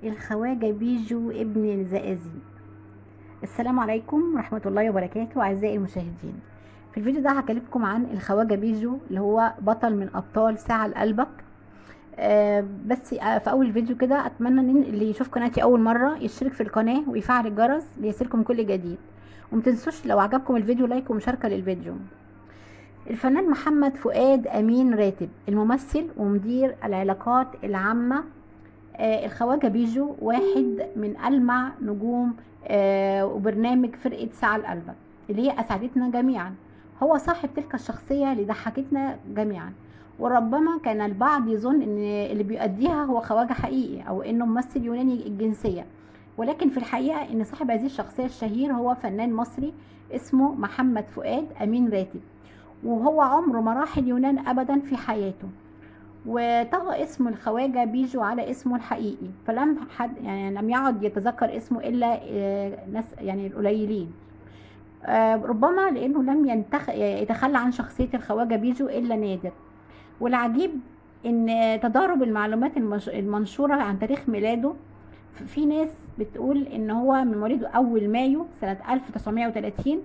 الخواجة بيجو ابن الزقازيق السلام عليكم ورحمة الله وبركاته أعزائي المشاهدين في الفيديو ده هكلمكم عن الخواجة بيجو اللي هو بطل من أبطال ساعة لقلبك آه بس آه في أول فيديو كده أتمنى إن اللي يشوف قناتي أول مرة يشترك في القناة ويفعل الجرس ليصلكم كل جديد ومتنسوش لو عجبكم الفيديو لايك ومشاركة للفيديو الفنان محمد فؤاد أمين راتب الممثل ومدير العلاقات العامة آه الخواجة بيجو واحد من ألمع نجوم آه وبرنامج فرقة ساعة لقلبك اللي هي أسعدتنا جميعا هو صاحب تلك الشخصية اللي ضحكتنا جميعا وربما كان البعض يظن ان اللي بيؤديها هو خواجة حقيقي او انه ممثل يوناني الجنسية ولكن في الحقيقة ان صاحب هذه الشخصية الشهير هو فنان مصري اسمه محمد فؤاد امين راتب وهو عمره ما راح اليونان ابدا في حياته وطغى اسم الخواجه بيجو على اسمه الحقيقي فلم حد يعني لم يعد يتذكر اسمه الا ناس يعني القليلين ربما لانه لم ينتخ... يتخلى عن شخصيه الخواجه بيجو الا نادر والعجيب ان تضارب المعلومات المش... المنشوره عن تاريخ ميلاده في ناس بتقول ان هو من مواليد اول مايو سنه 1930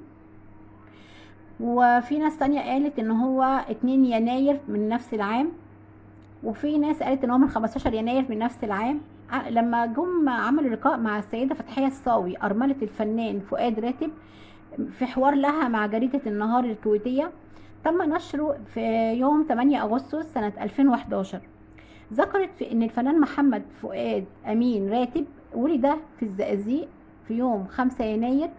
وفي ناس تانية قالت ان هو 2 يناير من نفس العام وفي ناس قالت ان هو من 15 يناير من نفس العام لما جم عملوا لقاء مع السيده فتحيه الصاوي ارمله الفنان فؤاد راتب في حوار لها مع جريده النهار الكويتيه تم نشره في يوم 8 اغسطس سنه 2011 ذكرت في ان الفنان محمد فؤاد امين راتب ولد في الزقازيق في يوم 5 يناير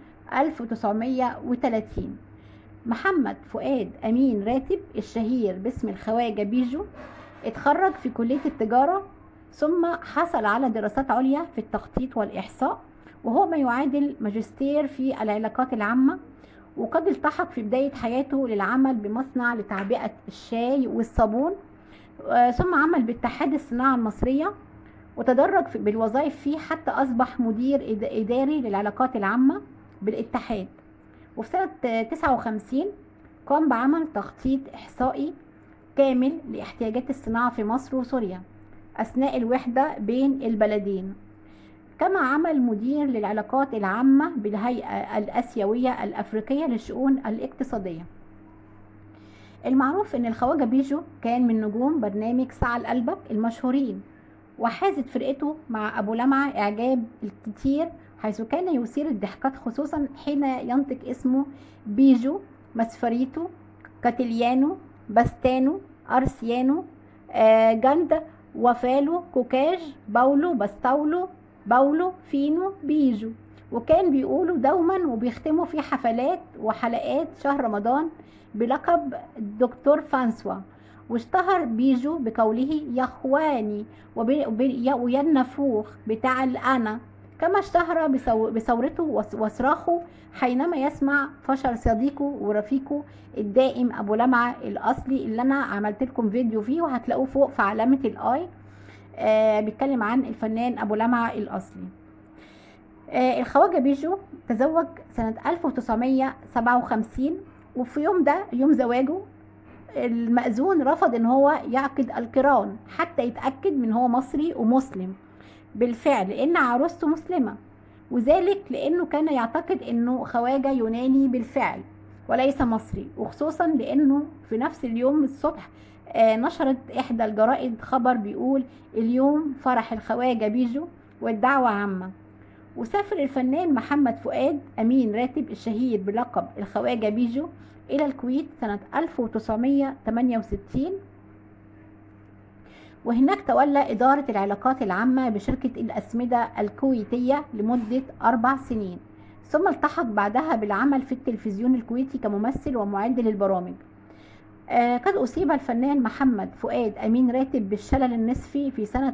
1930 محمد فؤاد امين راتب الشهير باسم الخواجه بيجو اتخرج في كلية التجارة ثم حصل على دراسات عليا في التخطيط والإحصاء وهو ما يعادل ماجستير في العلاقات العامة وقد التحق في بداية حياته للعمل بمصنع لتعبئة الشاي والصابون ثم عمل باتحاد الصناعة المصرية وتدرج بالوظائف فيه حتى أصبح مدير إداري للعلاقات العامة بالاتحاد وفي سنة 59 قام بعمل تخطيط إحصائي كامل لاحتياجات الصناعة في مصر وسوريا أثناء الوحدة بين البلدين كما عمل مدير للعلاقات العامة بالهيئة الأسيوية الأفريقية للشؤون الاقتصادية المعروف أن الخواجة بيجو كان من نجوم برنامج ساعة لقلبك المشهورين وحازت فرقته مع أبو لمعة إعجاب الكثير حيث كان يثير الضحكات خصوصا حين ينطق اسمه بيجو مسفريتو كاتيليانو باستانو ارسيانو آه جند وفالو كوكاج باولو باستاولو باولو فينو بيجو وكان بيقولوا دوما وبيختموا في حفلات وحلقات شهر رمضان بلقب دكتور فانسوا واشتهر بيجو بقوله يا اخواني ويا النفوخ بتاع الانا كما اشتهر بثورته وصراخه حينما يسمع فشل صديقه ورفيقه الدائم ابو لمعه الاصلي اللي انا عملت لكم فيديو فيه وهتلاقوه فوق في علامه الاي آه بيتكلم عن الفنان ابو لمعه الاصلي آه الخواجه بيجو تزوج سنه 1957 وفي يوم ده يوم زواجه المأذون رفض ان هو يعقد القران حتى يتاكد من هو مصري ومسلم بالفعل لان عروسته مسلمه وذلك لانه كان يعتقد انه خواجه يوناني بالفعل وليس مصري وخصوصا لانه في نفس اليوم الصبح آه نشرت احدى الجرائد خبر بيقول اليوم فرح الخواجه بيجو والدعوه عامه وسافر الفنان محمد فؤاد امين راتب الشهير بلقب الخواجه بيجو الى الكويت سنه 1968 وهناك تولى إدارة العلاقات العامة بشركة الأسمدة الكويتية لمدة أربع سنين ثم التحق بعدها بالعمل في التلفزيون الكويتي كممثل ومعد للبرامج آه قد أصيب الفنان محمد فؤاد أمين راتب بالشلل النصفي في سنة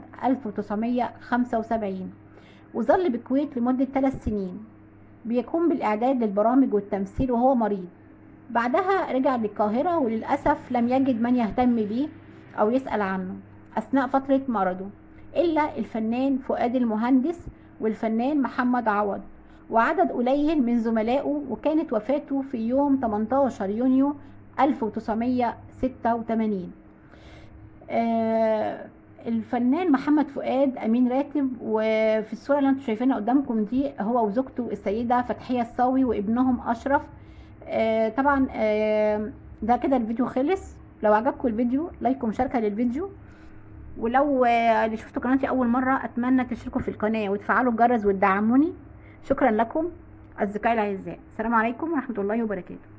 1975 وظل بالكويت لمدة ثلاث سنين بيقوم بالإعداد للبرامج والتمثيل وهو مريض بعدها رجع للقاهرة وللأسف لم يجد من يهتم بيه أو يسأل عنه أثناء فترة مرضه إلا الفنان فؤاد المهندس والفنان محمد عوض وعدد قليل من زملائه وكانت وفاته في يوم 18 يونيو 1986 آه الفنان محمد فؤاد امين راتب وفي الصوره اللي انتم شايفينها قدامكم دي هو وزوجته السيده فتحيه الصاوي وابنهم اشرف آه، طبعا آه، ده كده الفيديو خلص لو عجبكم الفيديو لايك ومشاركه للفيديو ولو آه، اللي شفتوا قناتي اول مره اتمنى تشتركوا في القناه وتفعلوا الجرس وتدعموني شكرا لكم اصدقائي الاعزاء السلام عليكم ورحمه الله وبركاته